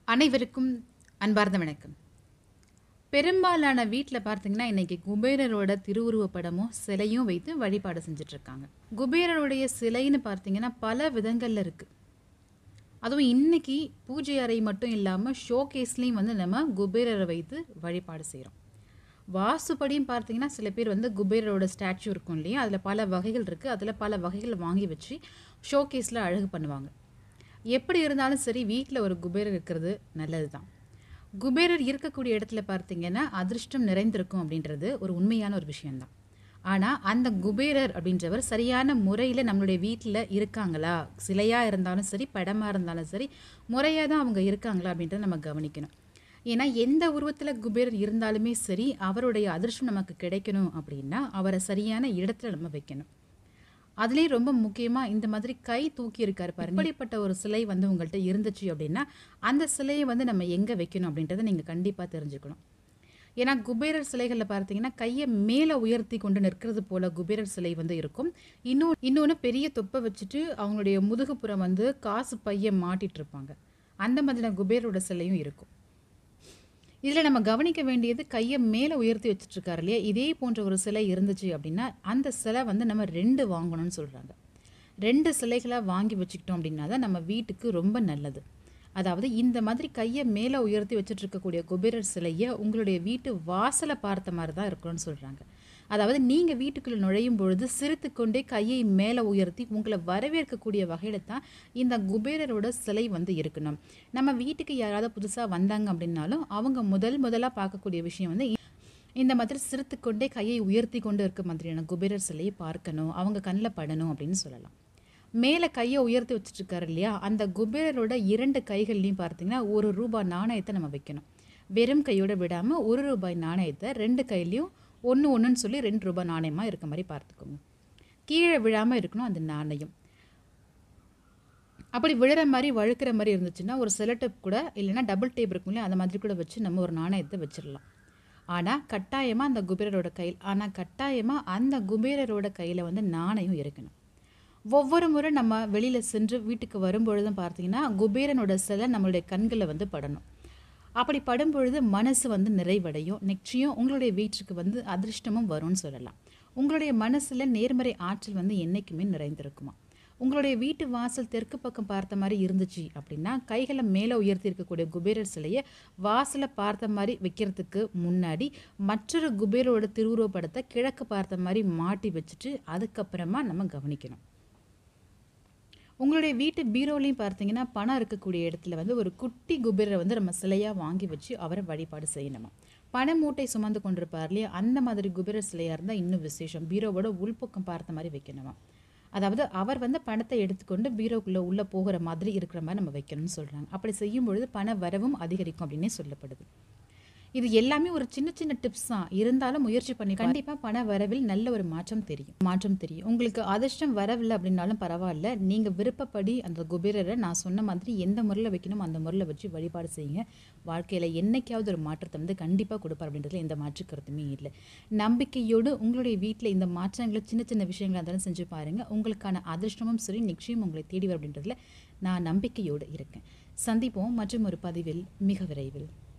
அனைவருக்கும் அன்பார்ந்த வணக்கம் பெரும்பாலான வீட்டில் பார்த்தீங்கன்னா இன்னைக்கு குபேரரோட திருவுருவப் படமும் சிலையும் வைத்து வழிபாடு செஞ்சுட்டு இருக்காங்க குபேரருடைய சிலைன்னு பார்த்தீங்கன்னா பல விதங்களில் இருக்குது அதுவும் இன்னைக்கு பூஜை அறை மட்டும் இல்லாமல் ஷோகேஸ்லேயும் வந்து நம்ம குபேரரை வைத்து வழிபாடு செய்கிறோம் வாசுபடியும் பார்த்தீங்கன்னா சில பேர் வந்து குபேரரோட ஸ்டாச்சு இருக்கும் இல்லையா அதில் பல வகைகள் இருக்குது அதில் பல வகைகள் வாங்கி வச்சு ஷோகேஸில் அழகு பண்ணுவாங்க எப்படி இருந்தாலும் சரி வீட்டில் ஒரு குபேரர் இருக்கிறது நல்லது தான் குபேரர் இருக்கக்கூடிய இடத்துல பார்த்தீங்கன்னா அதிர்ஷ்டம் நிறைந்திருக்கும் அப்படின்றது ஒரு உண்மையான ஒரு விஷயம்தான் ஆனால் அந்த குபேரர் அப்படின்றவர் சரியான முறையில் நம்மளுடைய வீட்டில் இருக்காங்களா சிலையாக இருந்தாலும் சரி படமாக இருந்தாலும் சரி முறையாக தான் அவங்க இருக்காங்களா அப்படின்றத நம்ம கவனிக்கணும் ஏன்னா எந்த உருவத்தில் குபேரர் இருந்தாலுமே சரி அவருடைய அதிர்ஷ்டம் நமக்கு கிடைக்கணும் அப்படின்னா அவரை சரியான இடத்துல நம்ம வைக்கணும் அதுலேயும் ரொம்ப முக்கியமாக இந்த மாதிரி கை தூக்கி இருக்காரு பாருங்க இப்படிப்பட்ட ஒரு சிலை வந்து உங்கள்கிட்ட இருந்துச்சு அப்படின்னா அந்த சிலையை வந்து நம்ம எங்கே வைக்கணும் அப்படின்றத நீங்கள் கண்டிப்பாக தெரிஞ்சுக்கணும் ஏன்னா குபேரர் சிலைகளில் பார்த்தீங்கன்னா கையை மேலே உயர்த்தி கொண்டு நிற்கிறது போல குபேரர் சிலை வந்து இருக்கும் இன்னும் இன்னொன்று பெரிய தொப்பை வச்சுட்டு அவங்களுடைய முதுகுப்புறம் வந்து காசு பையை மாட்டிட்டு இருப்பாங்க அந்த மாதிரியான குபேரோட சிலையும் இருக்கும் இதில் நம்ம கவனிக்க வேண்டியது கையை மேலே உயர்த்தி வச்சுட்டு இருக்காரு இல்லையா இதே போன்ற ஒரு சிலை இருந்துச்சு அப்படின்னா அந்த சிலை வந்து நம்ம ரெண்டு வாங்கணும்னு சொல்கிறாங்க ரெண்டு சிலைகளாக வாங்கி வச்சுக்கிட்டோம் அப்படின்னா தான் நம்ம வீட்டுக்கு ரொம்ப நல்லது அதாவது இந்த மாதிரி கையை மேலே உயர்த்தி வச்சுட்டு இருக்கக்கூடிய குபேரர் சிலையை உங்களுடைய வீட்டு வாசலை பார்த்த மாதிரி தான் இருக்கணும்னு சொல்கிறாங்க அதாவது நீங்கள் வீட்டுக்குள்ளே நுழையும் பொழுது சிரித்து கொண்டே கையை மேலே உயர்த்தி உங்களை வரவேற்கக்கூடிய வகையில் தான் இந்த குபேரரோட சிலை வந்து இருக்கணும் நம்ம வீட்டுக்கு யாராவது புதுசாக வந்தாங்க அப்படின்னாலும் அவங்க முதல் முதலாக பார்க்கக்கூடிய விஷயம் வந்து இந்த மாதிரி சிரித்து கொண்டே கையை உயர்த்தி கொண்டு இருக்க மாதிரியான குபேரர் சிலையை பார்க்கணும் அவங்க கண்ணில் படணும் அப்படின்னு சொல்லலாம் மேலே கையை உயர்த்தி வச்சுட்டு இருக்காரு இல்லையா அந்த குபேரரோட இரண்டு கைகள்லையும் பார்த்தீங்கன்னா ஒரு ரூபாய் நாணயத்தை நம்ம வைக்கணும் வெறும் கையோட விடாமல் ஒரு ரூபாய் நாணயத்தை ரெண்டு கையிலையும் ஒன்று ஒன்றுன்னு சொல்லி ரெண்டு ரூபாய் நாணயமாக இருக்க மாதிரி பார்த்துக்கோங்க கீழே விழாமல் இருக்கணும் அந்த நாணயம் அப்படி விழுற மாதிரி வழுக்கிற மாதிரி இருந்துச்சுன்னா ஒரு செலட்டப் கூட இல்லைன்னா டபுள் டேப் இருக்கும் இல்லையா அந்த மாதிரி கூட வச்சு நம்ம ஒரு நாணயத்தை வச்சிடலாம் ஆனால் கட்டாயமாக அந்த குபேரரோட கையில் ஆனால் கட்டாயமாக அந்த குபேரரோட கையில் வந்து நாணயம் இருக்கணும் ஒவ்வொரு முறை நம்ம வெளியில் சென்று வீட்டுக்கு வரும்பொழுதும் பார்த்தீங்கன்னா குபேரனோட சிலை நம்மளுடைய கண்களில் வந்து படணும் அப்படி படும் பொழுது மனசு வந்து நிறைவடையும் நிச்சயம் உங்களுடைய வீட்டுக்கு வந்து அதிர்ஷ்டமும் வரும்னு சொல்லலாம் உங்களுடைய மனசில் நேர்மறை ஆற்றல் வந்து என்றைக்குமே நிறைந்திருக்குமா உங்களுடைய வீட்டு வாசல் தெற்கு பக்கம் பார்த்த மாதிரி இருந்துச்சு அப்படின்னா கைகளை மேலே உயர்த்தி இருக்கக்கூடிய குபேரர் சிலையை வாசலை பார்த்த மாதிரி வைக்கிறதுக்கு முன்னாடி மற்றொரு குபேரோட திருவுருவப்படத்தை கிழக்கு பார்த்த மாதிரி மாட்டி வச்சுட்டு அதுக்கப்புறமா நம்ம கவனிக்கணும் உங்களுடைய வீட்டு பீரோலையும் பார்த்தீங்கன்னா பணம் இருக்கக்கூடிய இடத்துல வந்து ஒரு குட்டி குபேரரை வந்து நம்ம சிலையாக வாங்கி வச்சு அவரை வழிபாடு செய்யணுமா பண மூட்டை சுமந்து கொண்டிருப்பார் இல்லையா அந்த மாதிரி குபேரர் சிலையாக இருந்தால் இன்னும் விசேஷம் பீரோவோட உள்பக்கம் பார்த்த மாதிரி வைக்கணுமா அதாவது அவர் வந்து பணத்தை எடுத்துக்கொண்டு பீரோக்குள்ளே உள்ளே போகிற மாதிரி இருக்கிற மாதிரி நம்ம வைக்கணும்னு சொல்கிறாங்க அப்படி செய்யும் பொழுது பண வரவும் அதிகரிக்கும் அப்படின்னே சொல்லப்படுது இது எல்லாமே ஒரு சின்ன சின்ன டிப்ஸ் தான் இருந்தாலும் முயற்சி பண்ணி கண்டிப்பாக பண வரவில் நல்ல ஒரு மாற்றம் தெரியும் மாற்றம் தெரியும் உங்களுக்கு அதிர்ஷ்டம் வரவில்லை அப்படின்னாலும் பரவாயில்ல நீங்கள் விருப்பப்படி அந்த குபேரரை நான் சொன்ன மாதிரி எந்த முறையில் வைக்கணும் அந்த முறையில் வச்சு வழிபாடு செய்யுங்க வாழ்க்கையில் என்னைக்காவது ஒரு மாற்றத்தை வந்து கண்டிப்பாக கொடுப்பார் அப்படின்றதுல எந்த மாற்று கருத்துமே இல்லை நம்பிக்கையோடு உங்களுடைய வீட்டில் இந்த மாற்றங்களை சின்ன சின்ன விஷயங்களாக இருந்தாலும் செஞ்சு பாருங்கள் உங்களுக்கான அதிர்ஷ்டமும் சரி நிச்சயம் உங்களை தேடி வரும் அப்படின்றதுல நான் நம்பிக்கையோடு இருக்கேன் சந்திப்போம் மற்றும் ஒரு பதிவில் மிக விரைவில்